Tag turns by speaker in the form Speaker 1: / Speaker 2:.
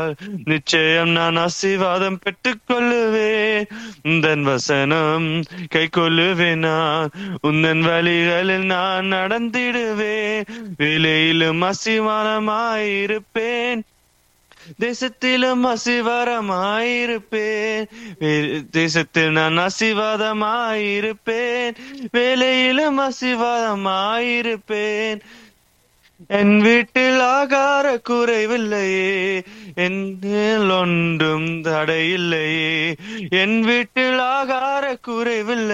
Speaker 1: நிச்சயம் நான் ஆசீர்வாதம் பெற்றுக் கொள்ளுவேன் உந்தன் வசனம் கை கொள்ளுவேன் நான் உந்தன் வழிகளில் நான் நடந்திடுவேன் வேலையிலும் அசிவானமாயிருப்பேன் தேசத்திலும் அசிவாரமாயிருப்பேன் வே- தேசத்தில் நான் அசிவாதமாயிருப்பேன் வேலையிலும் அசிவாதமாயிருப்பேன் என் வீட்டில் ஆகார குறைவில்லையே என்னில் ஒன்றும் தடையில்லையே என் வீட்டில் ஆகார குறைவில்லை